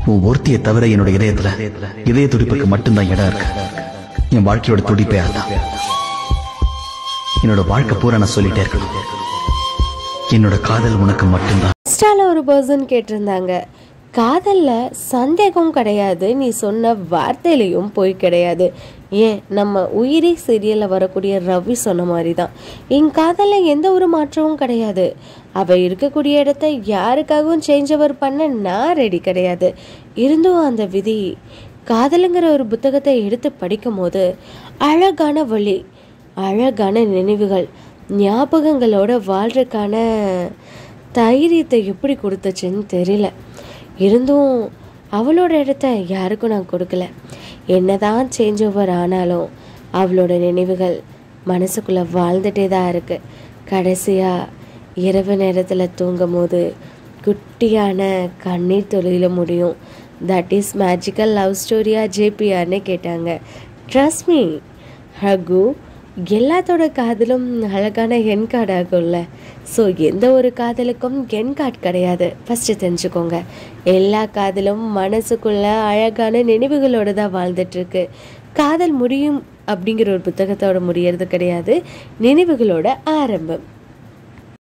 உன் ஒருத்தியை தவிர என்னோட இதயத்துல இதய துடிப்புக்கு மட்டும்தான் இடம் இருக்கு என் வாழ்க்கையோட துடிப்பே அதான் என்னோட வாழ்க்கை பூரா நான் சொல்லிட்டே இருக்கணும் என்னோட காதல் உனக்கு மட்டும்தான் இன்ஸ்டால ஒரு பர்சன் கேட்டிருந்தாங்க காதல்ல சந்தேகம் கிடையாது நீ சொன்ன வார்த்தையிலையும் போய் கிடையாது ஏன் நம்ம உயிரி சீரியல்ல வரக்கூடிய ரவி சொன்ன மாதிரி தான் என் காதல்ல எந்த ஒரு மாற்றமும் கிடையாது அவ இருக்கக்கூடிய இடத்த யாருக்காகவும் சேஞ்ச் ஓவர் பண்ண நான் ரெடி கிடையாது இருந்தும் அந்த விதி காதலுங்கிற ஒரு புத்தகத்தை எடுத்து படிக்கும் போது அழகான வழி அழகான நினைவுகள் ஞாபகங்களோட வாழ்றதுக்கான தைரியத்தை எப்படி கொடுத்துச்சுன்னு தெரியல இருந்தும் அவளோட இடத்த யாருக்கும் நான் கொடுக்கல என்னதான் சேஞ்ச் ஓவர் ஆனாலும் அவளோட நினைவுகள் மனசுக்குள்ளே வாழ்ந்துட்டே தான் இருக்கு கடைசியாக இரவு நேரத்தில் தூங்கும் போது குட்டியான கண்ணீர் தொழில முடியும் தட் இஸ் மேஜிக்கல் லவ் ஸ்டோரியா ஜேபிஆர்னு கேட்டாங்க ட்ரஸ்ட் மீ ரகு எல்லாத்தோட காதலும் அழகான என் கார்டு ஆகும்ல ஸோ எந்த ஒரு காதலுக்கும் என் கார்டு கிடையாது ஃபஸ்ட்டு தெரிஞ்சுக்கோங்க எல்லா காதலும் மனசுக்குள்ள அழகான நினைவுகளோட தான் வாழ்ந்துட்டுருக்கு காதல் முடியும் அப்படிங்கிற ஒரு புத்தகத்தோட முடியறது கிடையாது நினைவுகளோட ஆரம்பம்